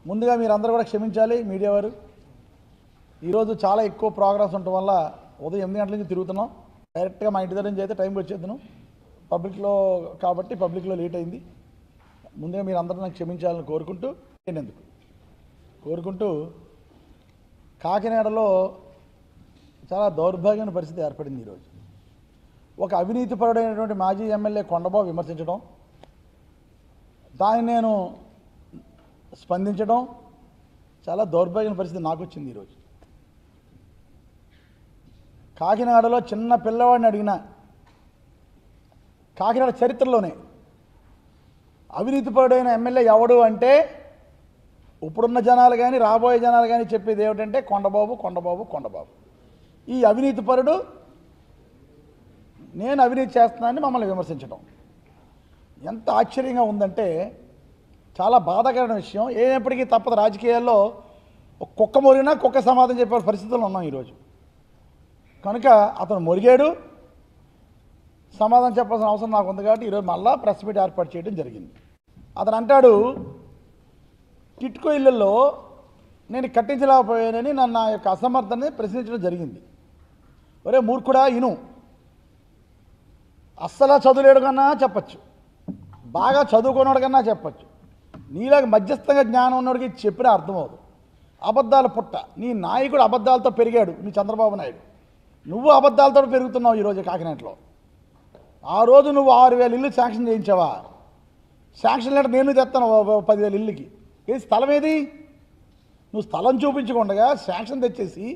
ముందుగా మీరందరూ కూడా క్షమించాలి మీడియా వారు ఈరోజు చాలా ఎక్కువ ప్రోగ్రామ్స్ ఉండటం వల్ల ఉదయం ఎనిమిది గంటల నుంచి తిరుగుతున్నాం డైరెక్ట్గా మా ఇంటి దగ్గర నుంచి అయితే టైంకి వచ్చేద్దాను పబ్లిక్లో కాబట్టి పబ్లిక్లో లేట్ అయింది ముందుగా మీరు అందరూ నాకు క్షమించాలని కోరుకుంటూ ఎందుకు కోరుకుంటూ కాకినాడలో చాలా దౌర్భాగ్యమైన పరిస్థితి ఏర్పడింది ఈరోజు ఒక అవినీతిపరుడైనటువంటి మాజీ ఎమ్మెల్యే కొండబాబు విమర్శించడం దాన్ని నేను స్పందించడం చాలా దౌర్భాగ్యమైన పరిస్థితి నాకు వచ్చింది ఈరోజు కాకినాడలో చిన్న పిల్లవాడిని అడిగిన కాకినాడ చరిత్రలోనే అవినీతిపరుడైన ఎమ్మెల్యే ఎవడు అంటే ఇప్పుడున్న జనాలు కానీ రాబోయే జనాలు కానీ చెప్పేది ఏమిటంటే కొండబాబు కొండబాబు కొండబాబు ఈ అవినీతిపరుడు నేను అవినీతి చేస్తున్నానని మమ్మల్ని విమర్శించడం ఎంత ఆశ్చర్యంగా ఉందంటే చాలా బాధాకరమైన విషయం ఏనప్పటికీ తప్పదు రాజకీయాల్లో ఒక కుక్క మొరిగినా కుక్క సమాధానం చెప్పే పరిస్థితుల్లో ఉన్నాం ఈరోజు కనుక అతను మొరిగాడు సమాధానం చెప్పాల్సిన అవసరం నాకు ఉంది కాబట్టి ఈరోజు మళ్ళా ప్రెస్ మీట్ ఏర్పాటు చేయడం జరిగింది అతను అంటాడు టిట్కో ఇళ్లలో నేను కట్టించలేకపోయానని నన్ను నా యొక్క అసమర్థని ప్రశ్నించడం జరిగింది ఒరే మూర్ఖుడా ఇను అస్సలు చదువులేడు కన్నా చెప్పచ్చు బాగా చదువుకున్నాడు కన్నా చెప్పచ్చు నీలాగా మధ్యస్థంగా జ్ఞానం ఉన్నవాడికి చెప్పినా అర్థమవుదు అబద్ధాల పుట్ట నీ నాయకుడు అబద్ధాలతో పెరిగాడు నీ చంద్రబాబు నాయుడు నువ్వు అబద్ధాలతో పెరుగుతున్నావు ఈరోజు కాకినాడలో ఆ రోజు నువ్వు ఆరు వేల ఇల్లు శాంక్షన్ చేయించావా శాంక్షన్ లెటర్ నేను తెస్తాను ఓ- ఓ పదివేల ఇల్లుకి ఏది స్థలం ఏది నువ్వు స్థలం చూపించకుండా శాంక్షన్ తెచ్చేసి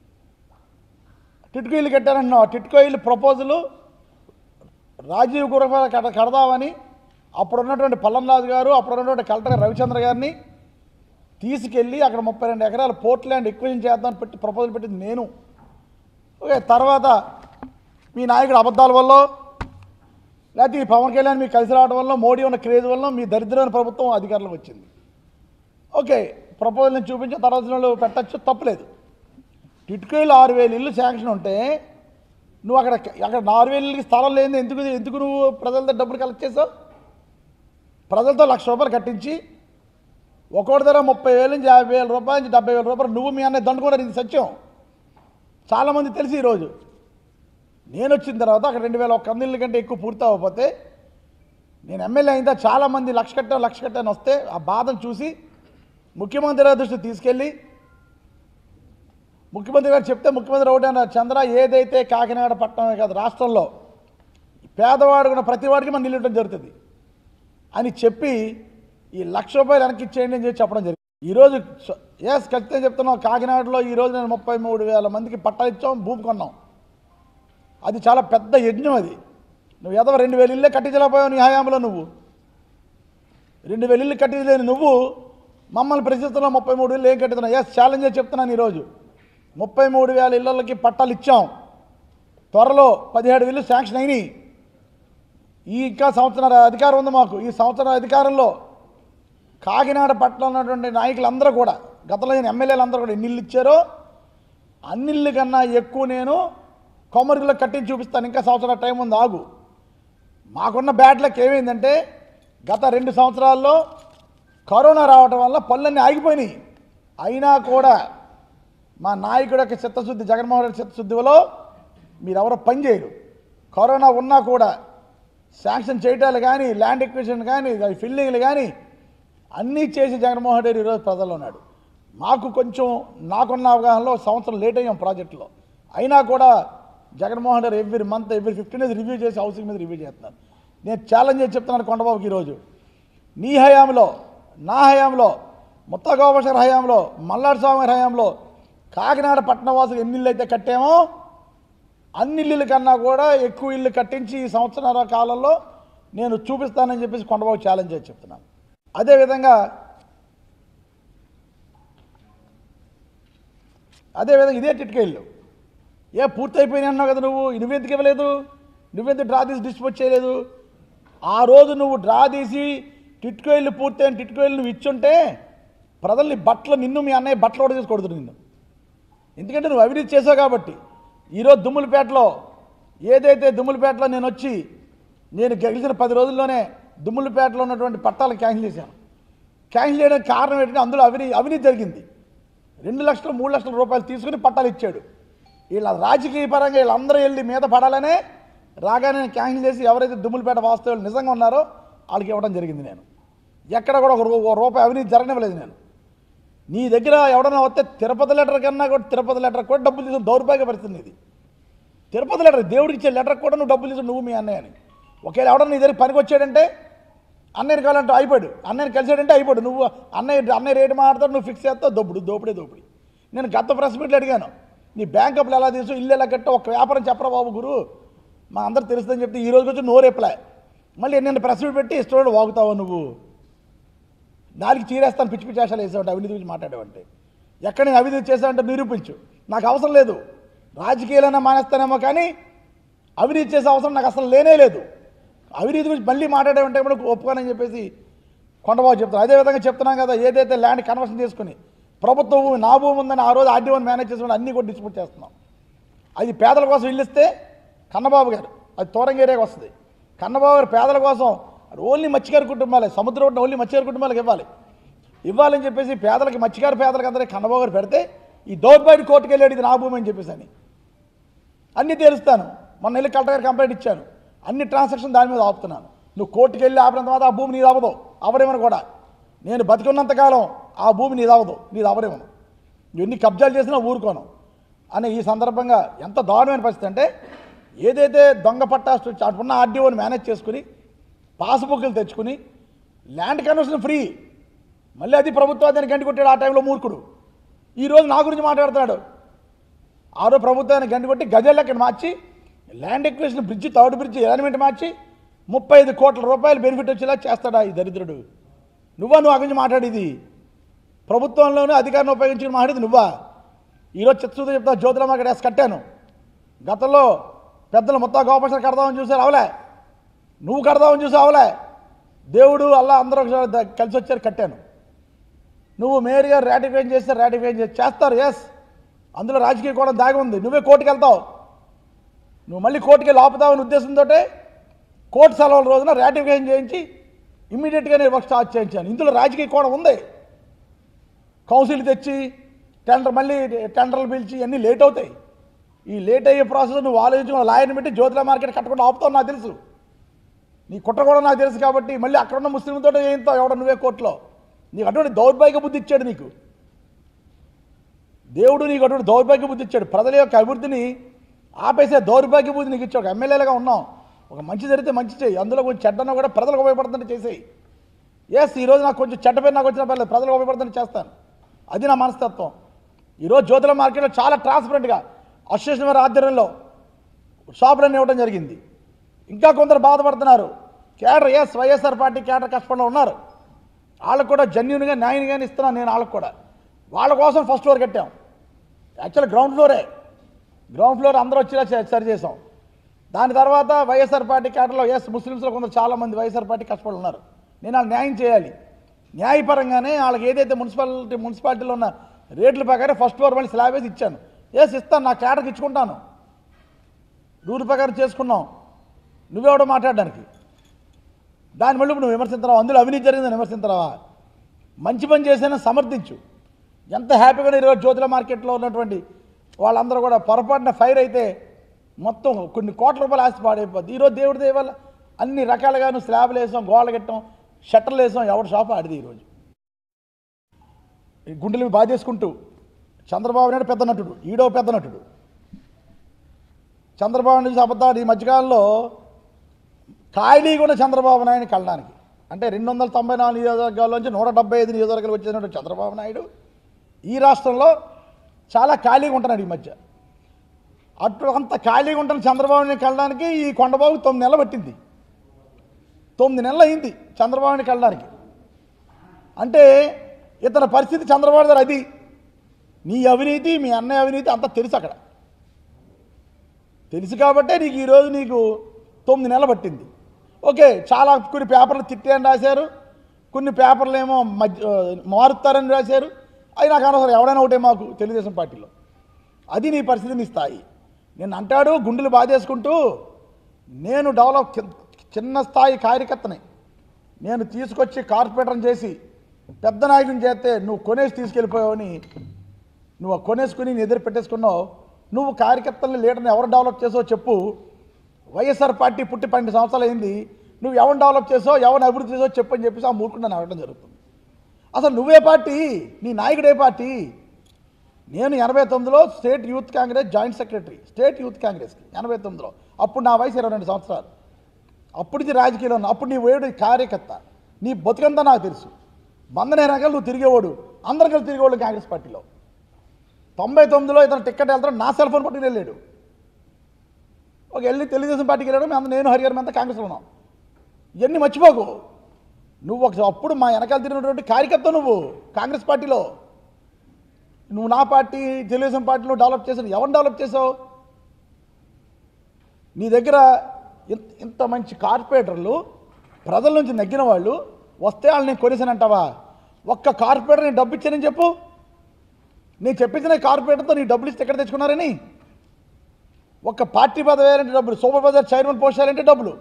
టిట్కో ఇల్లు కట్టానంటున్నావు ఆ టిట్కో ఇల్లు ప్రపోజలు రాజీవ్ గురఫ కడ కడదామని అప్పుడు ఉన్నటువంటి పల్లంరాజు గారు అప్పుడు ఉన్నటువంటి కలెక్టర్ రవిచంద్ర గారిని తీసుకెళ్ళి అక్కడ ముప్పై రెండు ఎకరాల పోర్ట్ ల్యాండ్ ఎక్విజిషన్ చేద్దామని పెట్టి ప్రపోజల్ పెట్టింది నేను ఓకే తర్వాత మీ నాయకుడు అబద్ధాల వల్ల లేకపోతే ఈ పవన్ కళ్యాణ్ మీకు కలిసి రావడం వల్ల మోడీ ఉన్న క్రేజ్ వల్ల మీ దరిద్రమైన ప్రభుత్వం అధికారంలోకి వచ్చింది ఓకే ప్రపోజల్ నేను చూపించిన తర్వాత వాళ్ళు పెట్టచ్చు తప్పులేదు టిట్కోయిలు ఆరు వేలు ఇల్లు శాంక్షన్ ఉంటే నువ్వు అక్కడ అక్కడ ఆరు వేల ఇల్లుకి స్థలం లేదు ఎందుకు ఎందుకు నువ్వు ప్రజల దగ్గర డబ్బులు కలెక్ట్ చేసావు ప్రజలతో లక్ష రూపాయలు కట్టించి ఒక్కొక్కటి ధర ముప్పై వేల నుంచి యాభై వేల రూపాయల నుంచి డెబ్బై వేల రూపాయలు నువ్వు మీ అన్నయ్య దండుకున్నారు ఇది సత్యం చాలామంది తెలిసి ఈరోజు నేను వచ్చిన తర్వాత అక్కడ రెండు వేల ఒక్క ఇళ్ళ కంటే ఎక్కువ పూర్తి అవ్వకపోతే నేను ఎమ్మెల్యే అయిన తర్వాత చాలామంది లక్ష కట్టాను లక్ష కట్టాను వస్తే ఆ బాధను చూసి ముఖ్యమంత్రి గారి దృష్టికి తీసుకెళ్ళి ముఖ్యమంత్రి గారు చెప్తే ముఖ్యమంత్రి ఒకటే అన్నారు చంద్ర ఏదైతే కాకినాడ పట్టణమే కాదు రాష్ట్రంలో పేదవాడు కూడా ప్రతి వాడికి మనం నిలవడం జరుగుతుంది అని చెప్పి ఈ లక్ష రూపాయలు వెనక్కి ఇచ్చేయండి అని చెప్పి చెప్పడం జరిగింది ఈరోజు ఎస్ ఖచ్చితంగా చెప్తున్నాం కాకినాడలో ఈరోజు నేను ముప్పై మూడు వేల మందికి పట్టాలు ఇచ్చాం భూమి కొన్నాం అది చాలా పెద్ద యజ్ఞం అది నువ్వు ఏదో రెండు వేలు ఇల్లే కట్టించలేకపోయావు నీ హయాంలో నువ్వు రెండు వేలు ఇల్లు కట్టించలేని నువ్వు మమ్మల్ని ప్రశ్నిస్తున్నావు ముప్పై మూడు ఇల్లు ఏం కట్టుతున్నావు ఎస్ ఛాలెంజ్ చెప్తున్నాను ఈరోజు ముప్పై మూడు వేల ఇళ్ళకి పట్టాలు ఇచ్చాం త్వరలో పదిహేడు వేలు శాంక్షన్ అయినాయి ఈ ఇంకా సంవత్సరం అధికారం ఉంది మాకు ఈ సంవత్సరం అధికారంలో కాకినాడ పట్టణంలో ఉన్నటువంటి నాయకులందరూ కూడా గతంలో నేను ఎమ్మెల్యేలు అందరూ కూడా ఎన్ని ఇల్లు ఇచ్చారో అన్నిళ్ళు కన్నా ఎక్కువ నేను కొమ్మరిలో కట్టించి చూపిస్తాను ఇంకా సంవత్సరాల టైం ఉంది ఆగు మాకున్న బ్యాడ్ లక్ ఏమైందంటే గత రెండు సంవత్సరాల్లో కరోనా రావటం వల్ల పనులన్నీ ఆగిపోయినాయి అయినా కూడా మా నాయకుడు యొక్క చిత్తశుద్ధి జగన్మోహన్ రెడ్డి చిత్తశుద్ధిలో మీరెవరో పని చేయరు కరోనా ఉన్నా కూడా శాంక్షన్ చేయటాలు కానీ ల్యాండ్ ఎక్విజిషన్ కానీ ఫిల్లింగ్లు కానీ అన్నీ చేసి జగన్మోహన్ రెడ్డి ఈరోజు ప్రజల్లో ఉన్నాడు మాకు కొంచెం నాకున్న అవగాహనలో సంవత్సరం లేట్ అయ్యాం ప్రాజెక్టులో అయినా కూడా Jaganmohan Reddy every month every fifteen days review చేసి హౌసింగ్ మీద రివ్యూ చేస్తున్నాను నేను ఛాలెంజ్ చేసి చెప్తున్నాను కొండబాబుకి ఈరోజు నీ హయాంలో నా హయాంలో ముత్త గోపశర్ హయాంలో మల్లాడి స్వామి గారి హయాంలో కాకినాడ పట్టణ వాసులు ఎన్ని ఇళ్ళు అయితే కట్టామో అన్ని ఇల్లుల కన్నా కూడా ఎక్కువ ఇల్లు కట్టించి ఈ సంవత్సరాల కాలంలో నేను చూపిస్తానని చెప్పేసి కొండబాబు ఛాలెంజ్ చేసి చెప్తున్నాను అదేవిధంగా అదేవిధంగా ఇదే టిట్కా ఇల్లు ఏ పూర్తయిపోయినాయి అన్నావు కదా నువ్వు నువ్వెందుకు ఇవ్వలేదు నువ్వెందుకు డ్రా తీసి డిస్పోజ్ చేయలేదు ఆ రోజు నువ్వు డ్రా తీసి టిట్కో ఇల్లు పూర్తయిన టిట్కో ఇల్లు నువ్వు ఇచ్చుంటే ప్రజల్ని బట్టలు నిన్ను మీ అన్నయ్య బట్టలు కూడా తీసి కొడుతుంది నిన్ను ఎందుకంటే నువ్వు అవినీతి చేసావు కాబట్టి ఈరోజు దుమ్ములపేటలో ఏదైతే దుమ్ములపేటలో నేను వచ్చి నేను గెలిచిన పది రోజుల్లోనే దుమ్ములపేటలో ఉన్నటువంటి పట్టాలు క్యాన్సిల్ చేశాను క్యాన్సిల్ చేయడానికి కారణం ఏంటంటే అందులో అవినీతి అవినీతి జరిగింది రెండు లక్షలు మూడు లక్షల రూపాయలు తీసుకుని పట్టాలు ఇచ్చాడు వీళ్ళ రాజకీయ పరంగా వీళ్ళందరూ వెళ్ళి మీద పడాలనే రాగానే క్యాన్సిల్ చేసి ఎవరైతే దుమ్ములపేట వాస్తవులు నిజంగా ఉన్నారో వాళ్ళకి ఇవ్వడం జరిగింది నేను ఎక్కడ కూడా ఒక రూ- ఒక రూపాయి అవినీతి జరగనివ్వలేదు నేను నీ దగ్గర ఎవడన్నా వస్తే తిరుపతి లెటర్ కన్నా కూడా తిరుపతి లెటర్ కూడా డబ్బులు తీసుకుని దౌర్భాగ్య పరిస్థితి ఇది తిరుపతి లెటర్ దేవుడికి ఇచ్చే లెటర్ కూడా నువ్వు డబ్బులు తీసుకుని నువ్వు మీ అన్నయ్య అని ఒకవేళ ఎవడన్నా నీ దగ్గర పనికి వచ్చాడంటే అన్నయ్యని కావాలంటే అయిపోయాడు అన్నయ్యని కలిసాడంటే అయిపోయాడు నువ్వు అన్నయ్య అన్నయ్య రేటు మాట్లాడతాడు నువ్వు ఫిక్స్ చేస్తావు దొప్పుడు దోపిడే దోపిడి నేను గత ప్రెస్ మీట్లో అడిగాను నీ బ్యాంక్ అప్పులు ఎలా తీసు ఇల్లు ఎలా కట్టో ఒక వ్యాపారం చెప్పరా బాబు గురు మా అందరు తెలుస్తుందని చెప్తే ఈ రోజు వచ్చి నో రిప్లై మళ్ళీ నేను ప్రెస్ మీట్ పెట్టి ఇష్టం వాగుతావు నువ్వు దానికి చీరేస్తాను పిచ్చి పిచ్చి ఆశలు వేసావంటే అవినీతి గురించి మాట్లాడావంటే ఎక్కడ నేను అవినీతి చేశావంటే నిరూపించు నాకు అవసరం లేదు రాజకీయాలైనా మానేస్తానేమో కానీ అవినీతి చేసే అవసరం నాకు అసలు లేనే లేదు అవినీతి గురించి మళ్ళీ మాట్లాడేమంటే కూడా ఒప్పుకోనని చెప్పేసి కొండబాబు చెప్తాను అదేవిధంగా చెప్తున్నాం కదా ఏదైతే ల్యాండ్ కన్వర్షన్ చేసుకుని ప్రభుత్వ భూమి నా భూమి ఉందని ఆ రోజు ఆర్డీఓని మేనేజ్ చేసుకుని అన్నీ కూడా డిస్ట్రిబ్యూట్ చేస్తున్నాం అది పేదల కోసం ఇల్లు ఇస్తే కన్నబాబు గారు అది తోరంగ ఏరియాకి వస్తుంది కన్నబాబు గారు పేదల కోసం అది ఓన్లీ మత్స్యకార కుటుంబాలే సముద్రం ఒడ్డున ఓన్లీ మత్స్యకార కుటుంబాలకు ఇవ్వాలి ఇవ్వాలని చెప్పేసి పేదలకి మత్స్యకార పేదలకు అందరికీ కన్నబాబు గారు పెడితే ఈ దౌర్బాయిడి కోర్టుకు వెళ్ళాడు ఇది నా భూమి అని చెప్పేసి అని అన్నీ తెలుస్తాను మొన్న వెళ్ళి కలెక్టర్ గారు కంప్లైంట్ ఇచ్చాను అన్ని ట్రాన్సాక్షన్ దాని మీద ఆపుతున్నాను నువ్వు కోర్టుకు వెళ్ళి ఆపినంత తర్వాత ఆ భూమి నీది అవ్వదు అవరేమని కూడా నేను బతికున్నంతకాలం ఆ భూమి నీది అవ్వదు నీది అవరేమను నువ్వు ఎన్ని కబ్జాలు చేసినా ఊరుకోను అని ఈ సందర్భంగా ఎంత దారుణమైన పరిస్థితి అంటే ఏదైతే దొంగ పట్టాస్ అటున్న ఆర్డీఓని మేనేజ్ చేసుకుని పాస్బుక్లు తెచ్చుకుని ల్యాండ్ కన్వర్షన్ ఫ్రీ మళ్ళీ అది ప్రభుత్వాన్ని గంటి కొట్టాడు ఆ టైంలో మూర్ఖుడు ఈరోజు నా గురించి మాట్లాడుతున్నాడు ఆరో ప్రభుత్వాన్ని గండి కొట్టి గజల్లకి మార్చి land acquisition bridge third bridge element మార్చి ముప్పై ఐదు కోట్ల రూపాయలు బెనిఫిట్ వచ్చేలా చేస్తాడా ఈ దరిద్రుడు నువ్వా నువ్వు అక్కడి నుంచి మాట్లాడేది ప్రభుత్వంలోనూ అధికారాన్ని ఉపయోగించుకుని మాట్లాడేది నువ్వా ఈరోజు చిత్తూరు చెప్తా జ్యోతిరామ అక్కడ వేసి కట్టాను గతంలో పెద్దలు మొత్తం గోపక్షలు కడదామని చూసారు అవలే నువ్వు కడదామని చూసి అవలే దేవుడు అల్లా అందరూ ఒకసారి ద- కలిసి వచ్చారు కట్టాను నువ్వు మేయర్గా రాటిఫై చేస్తే రాటిఫై చేసి చేస్తారు ఎస్ అందులో రాజకీయ కూడా దాగి ఉంది నువ్వే కోర్టుకు వెళ్తావు నువ్వు మళ్ళీ కోర్టుకి వెళ్ళి ఆపుతావని ఉద్దేశంతో కోర్టు సెలవుల రోజున రాటిఫికేషన్ చేయించి ఇమ్మీడియట్గానే వర్క్ స్టార్ట్ చేయించాను ఇందులో రాజకీయ కూడా ఉంది కౌన్సిల్ తెచ్చి టెండర్ మళ్ళీ టెండర్లు పిలిచి అన్నీ లేట్ అవుతాయి ఈ లేట్ అయ్యే ప్రాసెస్ నువ్వు ఆలోచించుకున్న లాయర్ని పెట్టి జ్యోతిల మార్కెట్ కట్టకుండా ఆపుతావు నాకు తెలుసు నీ కుట్ర కూడా నాకు తెలుసు కాబట్టి మళ్ళీ అక్కడ ఉన్న ముస్లింతో చేయిస్తావు ఎవడ నువ్వే కోర్టులో నీకు అటువంటి దౌర్భాగ్య బుద్ధి ఇచ్చాడు నీకు దేవుడు నీకు అటువంటి దౌర్భాగ్య బుద్ధి ఇచ్చాడు ప్రజల యొక్క అభివృద్ధిని ఆపేసే దౌర్భాగ్య బుద్ధి నీకు ఇచ్చాడు ఒక ఎమ్మెల్యేలుగా ఉన్నాం ఒక మంచి జరిగితే మంచి చేయి అందులో కొంచెం చెడ్డన కూడా ప్రజలకు ఉపయోగపడుతుంటే చేసేయి ఎస్ ఈరోజు నాకు కొంచెం చెడ్డ పేరు నాకు వచ్చిన పర్లేదు ప్రజలకు ఉపయోగపడుతుంటే చేస్తాను అది నా మనస్తత్వం ఈరోజు జ్యోతుల మార్కెట్లో చాలా ట్రాన్స్పరెంట్గా అసోసియేషన్ వారి ఆధ్వర్యంలో షాపులన్నీ ఇవ్వడం జరిగింది ఇంకా కొందరు బాధపడుతున్నారు కేడర్ ఎస్ వైఎస్ఆర్ పార్టీ కేడర్ కష్టపడిలో ఉన్నారు వాళ్ళకు కూడా జెన్యున్గా న్యాయంగానే ఇస్తున్నాను నేను వాళ్ళకు కూడా వాళ్ళ కోసం ఫస్ట్ ఫ్లోర్ కట్టాం యాక్చువల్ గ్రౌండ్ ఫ్లోరే గ్రౌండ్ ఫ్లోర్ అందరూ వచ్చేలా చే- సరి చేసాం దాని తర్వాత వైఎస్ఆర్ పార్టీ కేటర్లో ఎస్ ముస్లిమ్స్లో కొందరు చాలామంది వైఎస్ఆర్ పార్టీ కష్టపడి ఉన్నారు నేను వాళ్ళకి న్యాయం చేయాలి న్యాయపరంగానే వాళ్ళకి ఏదైతే మున్సిపాలిటీ మున్సిపాలిటీలో ఉన్న రేట్ల ప్రకారం ఫస్ట్ ఫ్లోర్ మళ్ళీ స్లాబ్ వేసి ఇచ్చాను ఎస్ ఇస్తాను నా కేటర్కి ఇచ్చుకుంటాను రూల్ ప్రకారం చేసుకున్నాం నువ్వెవడో మాట్లాడడానికి దాని మళ్ళీ నువ్వు విమర్శించరావా అందులో అవినీతి జరిగిందని విమర్శించరావా మంచి పని చేసినా సమర్థించు ఎంత హ్యాపీగా ఈరోజు జ్యోతుల మార్కెట్లో ఉన్నటువంటి వాళ్ళందరూ కూడా పొరపాటున ఫైర్ అయితే మొత్తం కొన్ని కోట్ల రూపాయలు ఆస్తి పాడైపోద్ది ఈరోజు దేవుడి దయ వల్ల అన్ని రకాలుగా నువ్వు స్లాబ్లు వేసాం గోడలు కట్టాం షట్టర్లు వేసాం ఎవరి షాప్ ఆడిది ఈరోజు ఈ గుండెలు బాధేసుకుంటూ చంద్రబాబు నాయుడు పెద్ద నటుడు ఈడో పెద్ద నటుడు చంద్రబాబు నాయుడు అబద్ధాలు ఈ మధ్యకాలంలో ఖాళీగా ఉన్న చంద్రబాబు నాయుడు కలడానికి అంటే రెండు వందల తొంభై నాలుగు నియోజకవర్గాల్లోంచి నూట డెబ్బై ఐదు నియోజకవర్గాలు వచ్చినటువంటి చంద్రబాబు నాయుడు ఈ రాష్ట్రంలో చాలా ఖాళీగా ఉంటున్నాడు ఈ మధ్య అటు అంత ఖాళీగా ఉంటున్న చంద్రబాబు నాయుడు కలడానికి ఈ కొండబాబు తొమ్మిది నెలలు పట్టింది తొమ్మిది నెలలు అయింది చంద్రబాబు నాయుడు కలడానికి అంటే ఇతని పరిస్థితి చంద్రబాబు గారు అది నీ అవినీతి మీ అన్నయ్య అవినీతి అంతా తెలుసు అక్కడ తెలుసు కాబట్టే నీకు ఈరోజు నీకు తొమ్మిది నెలలు పట్టింది ఓకే చాలా కొన్ని పేపర్లు తిట్టాయని రాశారు కొన్ని పేపర్లు ఏమో మధ్య మారుతారని రాశారు అవి నాకు అనవసరం ఎవడైనా ఒకటే మాకు తెలుగుదేశం పార్టీలో అది నీ పరిస్థితి నీ స్థాయి నేను అంటాడు గుండెలు బాధేసుకుంటూ నేను డెవలప్ కి- చిన్న స్థాయి కార్యకర్తని నేను తీసుకొచ్చి కార్పొరేటర్ని చేసి పెద్ద నాయకుని చేస్తే నువ్వు కొనేసి తీసుకెళ్ళిపోయావని నువ్వు ఆ కొనేసుకుని నీ ఎదురు పెట్టేసుకున్నావు నువ్వు కార్యకర్తల్ని లీడర్ని ఎవరు డెవలప్ చేసావు చెప్పు వైఎస్ఆర్ పార్టీ పుట్టి పన్నెండు సంవత్సరాలు అయింది నువ్వు ఎవరిని డెవలప్ చేసావు ఎవరిని అభివృద్ధి చేసావు చెప్పు అని చెప్పేసి ఆ మూర్ఖుడు నన్ను అడగడం జరుగుతుంది అసలు నువ్వే పార్టీ నీ నాయకుడే పార్టీ నేను ఎనభై తొమ్మిదిలో state youth Congress joint secretary state youth కాంగ్రెస్కి ఎనభై తొమ్మిదిలో అప్పుడు నా వయసు ఇరవై రెండు సంవత్సరాలు అప్పటికి రాజకీయంలో ఉన్నా అప్పుడు నీ వేడు కార్యకర్త నీ బతుకంతా నాకు తెలుసు బంధనేనాక నువ్వు తిరిగేవాడు అందరు కలిసి తిరిగేవాడు కాంగ్రెస్ పార్టీలో తొంభై తొమ్మిదిలో ఇతను టికెట్ వెళ్తాడు నా సెల్ ఫోన్ పట్టుకుని వెళ్ళాడు ఒక వెళ్ళి తెలుగుదేశం పార్టీకి వెళ్ళాడు మేము అందరం- నేను హరిహరం అంతా కాంగ్రెస్లో ఉన్నాం ఇవన్నీ మర్చిపోకు నువ్వు ఒక అప్పుడు మా వెనకాల తిరిగినటువంటి కార్యకర్త నువ్వు కాంగ్రెస్ పార్టీలో నువ్వు నా పార్టీ తెలుగుదేశం పార్టీలో డెవలప్ చేసావు ఎవరిని డెవలప్ చేసావు నీ దగ్గర ఇంత ఇంత మంచి కార్పొరేటర్లు ప్రజల నుంచి నగ్గిన వాళ్ళు వస్తే వాళ్ళు నేను కొనేసానంటావా ఒక్క కార్పొరేటర్ నేను డబ్బు ఇచ్చానని చెప్పు నేను చెప్పించిన కార్పొరేటర్తో నీ డబ్బులు ఇస్తే ఎక్కడ తెచ్చుకున్నారని ఒక్క పార్టీ పదవి వేయాలంటే డబ్బులు సూపర్ బజార్ చైర్మన్ పోస్ట్ చేయాలంటే డబ్బులు